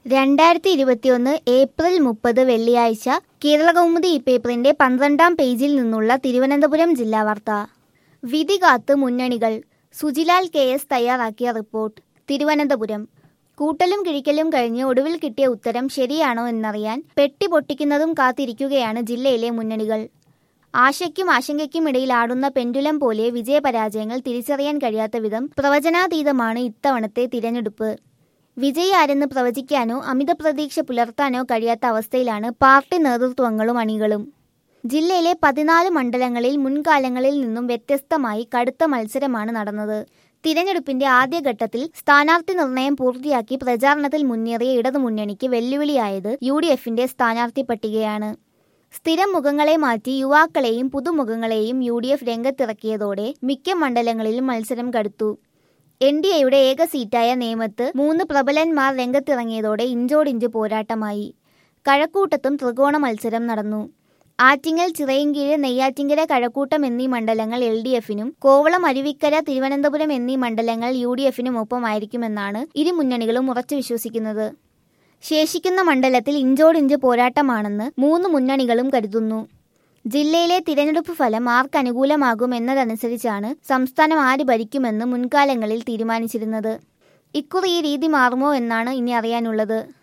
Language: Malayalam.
രണ്ടായിരത്തി ഇരുപത്തിയൊന്ന് ഏപ്രിൽ മുപ്പത് വെള്ളിയാഴ്ച കേരളകൗമുദി ഈ പേപ്പറിന്റെ പന്ത്രണ്ടാം പേജിൽ നിന്നുള്ള തിരുവനന്തപുരം ജില്ലാ വാർത്ത വിധി കാത്ത് മുന്നണികൾ സുജിലാൽ കെ എസ് തയ്യാറാക്കിയ റിപ്പോർട്ട് തിരുവനന്തപുരം കൂട്ടലും കിഴിക്കലും കഴിഞ്ഞ് ഒടുവിൽ കിട്ടിയ ഉത്തരം ശരിയാണോ എന്നറിയാൻ പെട്ടി പൊട്ടിക്കുന്നതും കാത്തിരിക്കുകയാണ് ജില്ലയിലെ മുന്നണികൾ ആശയ്ക്കും ആശങ്കയ്ക്കും ഇടയിൽ ആടുന്ന പെൻഡുലം പോലെ വിജയപരാജയങ്ങൾ തിരിച്ചറിയാൻ കഴിയാത്ത വിധം പ്രവചനാതീതമാണ് ഇത്തവണത്തെ തിരഞ്ഞെടുപ്പ് വിജയി ആരെന്ന് പ്രവചിക്കാനോ അമിത പ്രതീക്ഷ പുലർത്താനോ കഴിയാത്ത അവസ്ഥയിലാണ് പാർട്ടി നേതൃത്വങ്ങളും അണികളും ജില്ലയിലെ പതിനാല് മണ്ഡലങ്ങളിൽ മുൻകാലങ്ങളിൽ നിന്നും വ്യത്യസ്തമായി കടുത്ത മത്സരമാണ് നടന്നത് തിരഞ്ഞെടുപ്പിന്റെ ആദ്യഘട്ടത്തിൽ സ്ഥാനാർത്ഥി നിർണയം പൂർത്തിയാക്കി പ്രചാരണത്തിൽ മുന്നേറിയ ഇടതുമുന്നണിക്ക് വെല്ലുവിളിയായത് യു ഡി എഫിന്റെ സ്ഥാനാർത്ഥി പട്ടികയാണ് സ്ഥിരം മുഖങ്ങളെ മാറ്റി യുവാക്കളെയും പുതുമുഖങ്ങളെയും യു ഡി എഫ് രംഗത്തിറക്കിയതോടെ മിക്ക മണ്ഡലങ്ങളിലും മത്സരം കടുത്തു എൻ ഡി എയുടെ ഏക സീറ്റായ നേമത്ത് മൂന്ന് പ്രബലന്മാർ രംഗത്തിറങ്ങിയതോടെ ഇഞ്ചോടിഞ്ച് പോരാട്ടമായി കഴക്കൂട്ടത്തും ത്രികോണ മത്സരം നടന്നു ആറ്റിങ്ങൽ ചിറയൻകീഴ് നെയ്യാറ്റിങ്കര കഴക്കൂട്ടം എന്നീ മണ്ഡലങ്ങൾ എൽ ഡി എഫിനും കോവളം അരുവിക്കര തിരുവനന്തപുരം എന്നീ മണ്ഡലങ്ങൾ യു ഡി എഫിനും ഒപ്പമായിരിക്കുമെന്നാണ് ഇരു മുന്നണികളും ഉറച്ചു വിശ്വസിക്കുന്നത് ശേഷിക്കുന്ന മണ്ഡലത്തിൽ ഇഞ്ചോടിഞ്ച് പോരാട്ടമാണെന്ന് മൂന്ന് മുന്നണികളും കരുതുന്നു ജില്ലയിലെ തിരഞ്ഞെടുപ്പ് ഫലം ആർക്ക് അനുകൂലമാകും എന്നതനുസരിച്ചാണ് സംസ്ഥാനം ആര് ഭരിക്കുമെന്ന് മുൻകാലങ്ങളിൽ തീരുമാനിച്ചിരുന്നത് ഇക്കുറി ഈ രീതി മാറുമോ എന്നാണ് ഇനി അറിയാനുള്ളത്